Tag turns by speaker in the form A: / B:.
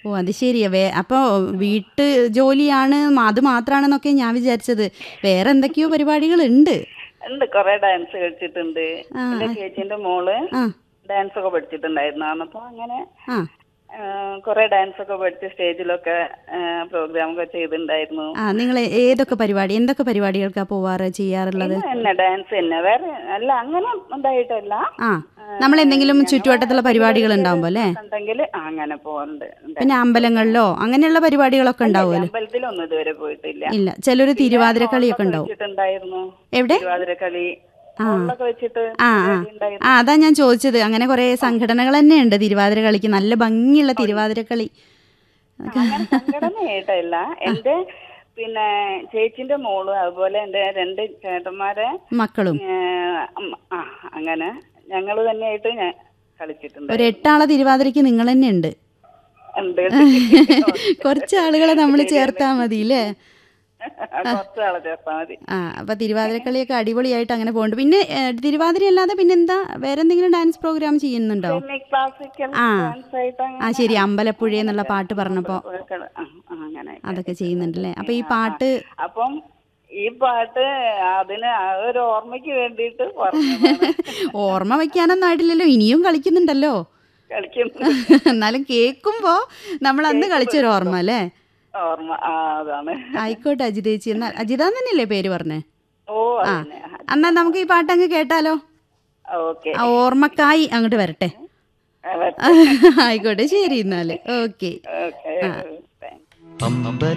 A: ഓ അത് ശരിയാ വേ അപ്പോൾ വീട്ട് ജോലിയാണ് അത് മാത്രമാണെന്നൊക്കെ ഞാൻ വിചാരിച്ചത് വേറെ എന്തൊക്കെയോ പരിപാടികളുണ്ട്
B: ഉണ്ട് കൊറേ ഡാൻസ് കളിച്ചിട്ടുണ്ട് എന്റെ ചേച്ചിന്റെ മോള്
A: ആ
B: ഡാൻസ് ഒക്കെ പഠിച്ചിട്ടുണ്ടായിരുന്നു അന്നപ്പോ അങ്ങനെ
A: ആ
B: കുറെ ഡാൻസ് ഒക്കെ പഠിച്ച് സ്റ്റേജിലൊക്കെ പ്രോഗ്രാം ഒക്കെ ചെയ്തിട്ടുണ്ടായിരുന്നു
A: ആ നിങ്ങൾ ഏതൊക്കെ പരിപാടി എന്തൊക്കെ പരിപാടികൾക്കാ പോവാറ് ചെയ്യാറുള്ളത്
B: ഇത് തന്നെ ഡാൻസ് തന്നെ വേറെ അല്ല അങ്ങനെ ഉണ്ടായിട്ടല്ല
A: ആ നമ്മൾ എന്തെങ്കിലും ചുറ്റുവട്ടത്തുള്ള പരിപാടികൾ ഉണ്ടാവുമ്പോൾ അല്ലേ
B: ഉണ്ടെങ്കിൽ അങ്ങനെ പോകാറുണ്ട്
A: പിന്നെ അമ്പലങ്ങളിലോ അങ്ങനെയുള്ള പരിപാടികളൊക്കെ ഉണ്ടാവുമല്ലോ
B: അമ്പലത്തിലൊന്നും ഇതുവരെ പോയിട്ടില്ല
A: ഇല്ല ചിലര് തിരുവാതിരക്കളിയൊക്കെ ഉണ്ടാവും
B: വെച്ചിട്ടുണ്ടായിരുന്നു
A: എവിടെ
B: തിരുവാതിരക്കളി
A: ആ.
B: ഹോളിലൊക്കെ വെച്ചിട്ട്
A: ആ ആ
B: പരിപാടി ഉണ്ടായിരുന്നു.
A: ആ അതാ ഞാൻ ചോദിച്ചത് അങ്ങനെ കുറേ സംഘടനകൾ തന്നെ ഉണ്ട് തിരുവാതിര കളിക്ക് നല്ല ഭംഗിയുള്ള തിരുവാതിര കളി
B: അങ്ങനെ സംഘടനയായിട്ടല്ല എന്റെ പിന്നെ ചേച്ചിന്റെ മോള് അതുപോലെ എന്റെ രണ്ട് ചേട്ടന്മാരെ
A: മക്കളും
B: ഏഹ്, അമ്മ- ആ അങ്ങനെ ഞങ്ങൾ തന്നെയായിട്ട് ഞാൻ കളിച്ചിട്ടുണ്ട്
A: ഒരു എട്ടാളെ തിരുവാതിരയ്ക്ക് നിങ്ങൾ തന്നെ ഉണ്ട്
B: ഉണ്ട്
A: കുറച്ച് ആളുകളെ നമ്മൾ ചേർത്താ മതി അല്ലേ
B: കുറച്ച് ആളെ ചേർത്താ മതി
A: ആ അപ്പൊ തിരുവാതിരക്കളിയൊക്കെ അടിപൊളിയായിട്ട് അങ്ങനെ പോകുന്നുണ്ട് പിന്നെ ഏ, തിരുവാതിര അല്ലാതെ പിന്നെന്താ വേറെ എന്തെങ്കിലും ഡാൻസ് പ്രോഗ്രാം ചെയ്യുന്നുണ്ടോ
B: സെമി ക്ലാസിക്കൽ
A: ആ.
B: ഡാൻസ് ആയിട്ട്
A: ആ ശരി അമ്പലപ്പുഴ എന്നുള്ള പാട്ട് പറഞ്ഞപ്പോ
B: അങ്ങനെ ആ, ആ, അങ്ങനെ
A: അതൊക്കെ ചെയ്യുന്നുണ്ടല്ലേ അപ്പൊ ഈ പാട്ട്
B: അപ്പം ഈ പാട്ട് അതിന് ആ ഒരു ഓർമ്മയ്ക്ക് വേണ്ടിയിട്ട് പറഞ്ഞതാണ്
A: ഓർമ്മ വെക്കാനൊന്നും ആയിട്ടില്ലല്ലോ ഇനിയും കളിക്കുന്നുണ്ടല്ലോ
B: കളിക്കുന്നു
A: എന്നാലും കേൾക്കുമ്പോ നമ്മൾ അന്ന് കളിച്ചൊരു ഓർമ്മ അല്ലേ
B: ഓർമ്മ ആ അതാണ്
A: ആയിക്കോട്ടെ അജിതേച്ചി എന്നാ അജിത തന്നെയല്ലേ പേര് പറഞ്ഞേ
B: ഓ അതന്നെ
A: എന്നാ നമുക്ക് ഈ പാട്ട് അങ്ങ് കേട്ടാലോ
B: ഓക്കെ
A: ആ ഓർമ്മക്കായി അങ്ങോട്ട് വരട്ടെ ആയിക്കോട്ടെ ശരി എന്നാല് ഓക്കെ
B: ഓക്കെ
C: അമ്പ